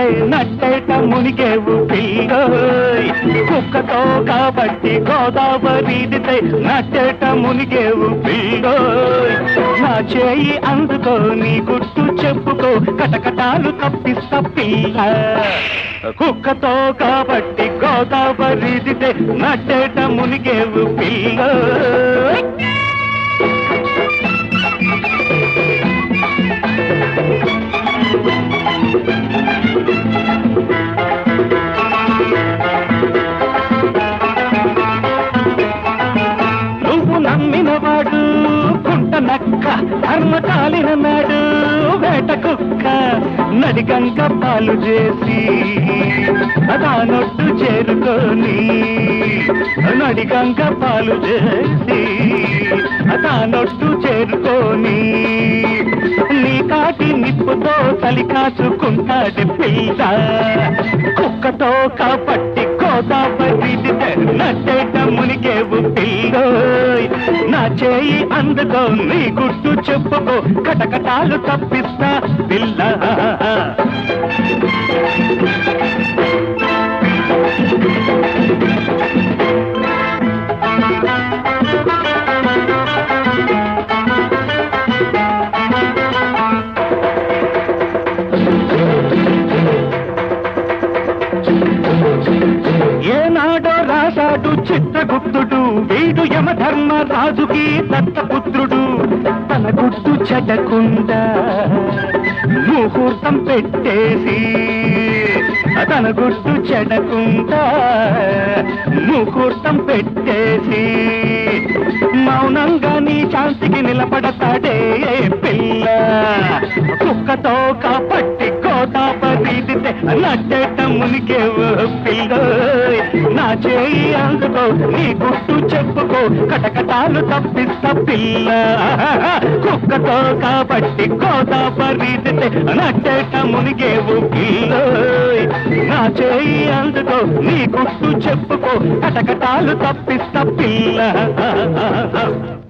వీధితే నట్టేట మునిగేవు పిల్లోయ్ కుక్కతో కాబట్టి గోదావరిదితే నట్టేట మునిగేవు పిల్లోయ్ నా చేయి అందుకో నీ గుట్టు చెప్పుకో కటకటాలు తప్పిస్తా పిల్ల కుక్కతో కాబట్టి గోదావరిదితే నట్టేట మునిగేవు పిల్లోయ్ నువ్వు నమ్మినవాడు కుంట నక్క ధర్మ కాలినన్నాడు వేట కుక్క నడిగంక పాలు చేసి దానొట్టు చేరుకొని నడిగంక పాలు చేసి దానొట్టు చేరుకొని నీ కాటి నిప్పుతో చలి కాచుకుంటాడు పిల్ల కుక్కతో కాబట్టి గోదావరి నట్టేట మునిగేవు పిల్లోయ్ నా చేయి అందుకో నీ గుట్టు చెప్పుకో కటకటాలు తప్పిస్తా పిల్ల ఏనాడో రాశాడు చిత్రగుప్తుడు వీడు యమధర్మ రాజుకి దత్తపుత్రుడు తన గుట్టు చెడకుండా ముహూర్తం పెట్టేసి తన గుట్టు చెడకుండా ముహూర్తం పెట్టేసి మౌనంగా నీ శాంతికి నిలబడతాడే పిల్ల కుక్కతో కాబట్టి గోదావరి నట్టేట మునిగేవు పిల్ల నా చేయి అందుకో నీ గుట్టు చెప్పుకో కటకటాలు తప్పిస్తా పిల్ల కుక్కతో కాబట్టి గోదావరి నట్టేట మునిగేవు పిల్ల నా చేయి అందుకో నీ గుట్టు చెప్పుకో కటకటాలు తప్పిస్తా పిల్ల